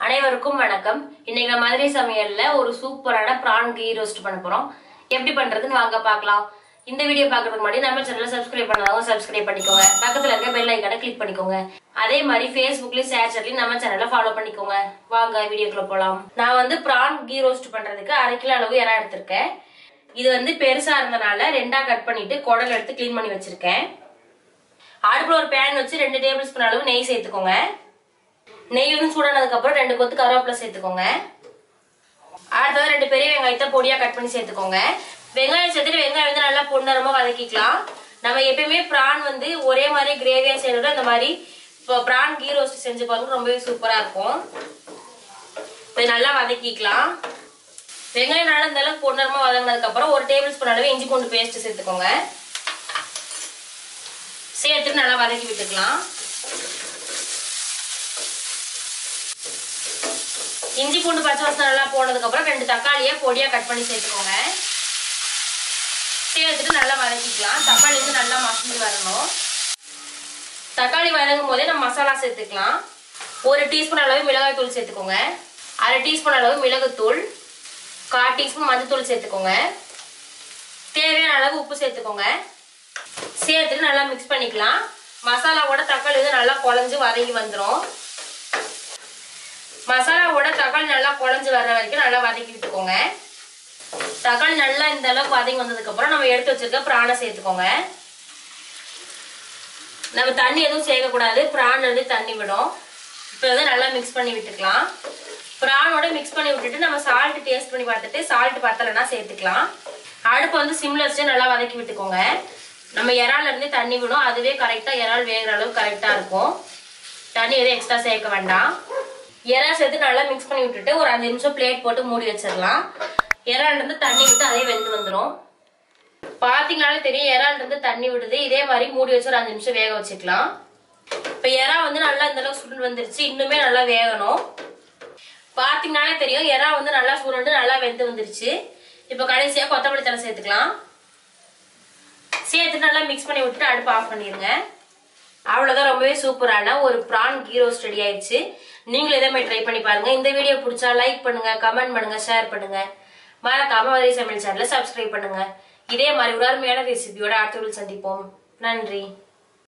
அனைவருக்கும் வணக்கம் இன்னைக்கு நம்ம மதுரை சமையல்ல ஒரு சூப்பரான பிரான் கீ ரோஸ்ட் பண்ண போறோம் எப்படி பண்றதுன்னு வாங்க பார்க்கலாம் இந்த வீடியோ பார்க்கறதுக்கு முன்னாடி நம்ம சேனலை சப்ஸ்கிரைப் பண்ணாதவங்க சப்ஸ்கிரைப் பண்ணிக்கோங்க பக்கத்துல இருக்க பெல் ஐக்கானை கிளிக் பண்ணிக்கோங்க அதே மாதிரி ஃபேஸ்புக்லயும் ஷேர் சாட்லயும் நம்ம சேனலை ஃபாலோ பண்ணிக்கோங்க வாங்க வீடியோக்குள்ள போலாம் நான் வந்து பிரான் கீ ரோஸ்ட் பண்றதுக்கு அரை கிலோ அளவு இறா எடுத்திருக்கேன் இது வந்து பெருசா இருந்தனால ரெண்டா கட் பண்ணிட்டு குடல் எடுத்து க்ளீன் பண்ணி வச்சிருக்கேன் அடுப்புல ஒரு பேன் வச்சு ரெண்டு டேபிள் ஸ்பூன் அளவு நெய் சேர்த்துக்கோங்க நெய் வந்து சூடானதுக்கு அப்புறம் ரெண்டு கொத்து கருவேப்பிலை சேர்த்துக்கோங்க அடுத்தது ரெண்டு பெரிய வெங்காயத்தை பொடியா கட் பண்ணி சேர்த்துக்கோங்க வெங்காயம் சேர்த்துட்டு வெங்காயம் வந்து நல்லா பொன்னரமா வதக்கிக்கலாம் நம்ம எப்பயுமே பிரான் வந்து ஒரே மாதிரி கிரேவியா செய்யறத இந்த மாதிரி இப்போ பிரான் கீ ரோஸ்ட் செஞ்சு பாருங்க ரொம்பவே சூப்பரா இருக்கும் இப்போ நல்லா வதக்கிக்கலாம் வெங்காயம் நல்லா இந்த அளவுக்கு பொன்னரமா வதங்கினதுக்கு அப்புறம் ஒரு டேபிள் ஸ்பூன் அளவு இஞ்சி பூண்டு பேஸ்ட் சேர்த்துக்கோங்க சேர்த்துட்டு நல்லா வதக்கி விட்டுக்கலாம் இஞ்சி பூண்டு பச்சை வாசனை நல்லா போனதுக்கு அப்புறம் ரெண்டு தக்காளியை பொடியா கட் பண்ணி சேர்த்துக்கோங்க சேர்த்துட்டு நல்லா வதக்கிக்கலாம் தக்காளி வந்து நல்லா மசிஞ்சு வரணும் தக்காளி வதங்கும் போதே நம்ம மசாலா சேர்த்துக்கலாம் ஒரு டீஸ்பூன் அளவு மிளகாய் தூள் சேர்த்துக்கோங்க அரை டீஸ்பூன் அளவு மிளகுத்தூள் கால் டீஸ்பூன் மஞ்சத்தூள் சேர்த்துக்கோங்க தேவையான அளவு உப்பு சேர்த்துக்கோங்க சேர்த்துட்டு நல்லா மிக்ஸ் பண்ணிக்கலாம் மசாலாவோட தக்காளி வந்து நல்லா குழஞ்சு வதங்கி வந்துடும் மசாலாவோட தக்காளி நல்லா குழஞ்சு வர்ற வரைக்கும் நல்லா வதக்கி விட்டுக்கோங்க தக்காளி நல்லா இந்த அளவுக்கு வதங்கி வந்ததுக்கு அப்புறம் நம்ம எடுத்து வச்சிருக்க பிராணை சேர்த்துக்கோங்க நம்ம தண்ணி எதுவும் சேர்க்கக்கூடாது பிரான் வந்து தண்ணி விடும் இப்போ வந்து நல்லா மிக்ஸ் பண்ணி விட்டுக்கலாம் பிரானோட மிக்ஸ் பண்ணி விட்டுட்டு நம்ம சால்ட் டேஸ்ட் பண்ணி பார்த்துட்டு சால்ட் பத்தலைன்னா சேர்த்துக்கலாம் அடுப்பு வந்து சிம்ல வச்சு நல்லா வதக்கி விட்டுக்கோங்க நம்ம இறால இருந்து தண்ணி விடும் அதுவே கரெக்டா இறால் வேகிற அளவு கரெக்டா இருக்கும் தண்ணி எதுவும் எக்ஸ்ட்ரா சேர்க்க வேண்டாம் இறா சேர்த்து நல்லா மிக்ஸ் பண்ணி விட்டுட்டு ஒரு அஞ்சு நிமிஷம் பிளேட் போட்டு மூடி வச்சிடலாம் இறால் இருந்து தண்ணி விட்டு அதே வெந்து வந்துடும் பாத்தீங்கனாலே தெரியும் இறால் இருந்து தண்ணி விடுது இதே மாதிரி மூடி வச்சு ஒரு அஞ்சு நிமிஷம் வேக வச்சுக்கலாம் இப்ப இறா வந்து நல்லா இந்த அளவுக்கு சுருண்டு வந்துருச்சு இன்னுமே நல்லா வேகணும் பாத்தீங்கனாலே தெரியும் இறா வந்து நல்லா சுருண்டு நல்லா வெந்து வந்துருச்சு இப்ப கடைசியா கொத்தமல்லி தலை சேர்த்துக்கலாம் சேர்த்துட்டு நல்லா மிக்ஸ் பண்ணி விட்டுட்டு அடுப்பு ஆஃப் பண்ணிருங்க அவ்வளவுதான் ரொம்பவே சூப்பரான ஒரு பிரான் கீ ரோஸ்ட் ரெடி ஆயிடுச்சு நீங்களும் இதே மாதிரி ட்ரை பண்ணி பாருங்க இந்த வீடியோ பிடிச்சா லைக் பண்ணுங்க கமெண்ட் பண்ணுங்க ஷேர் பண்ணுங்க மறக்காம வரி சமையல் சேனலை சப்ஸ்கிரைப் பண்ணுங்க இதே மாதிரி ஒரு அருமையான ரெசிபியோட அடுத்த வீடியோவில் சந்திப்போம் நன்றி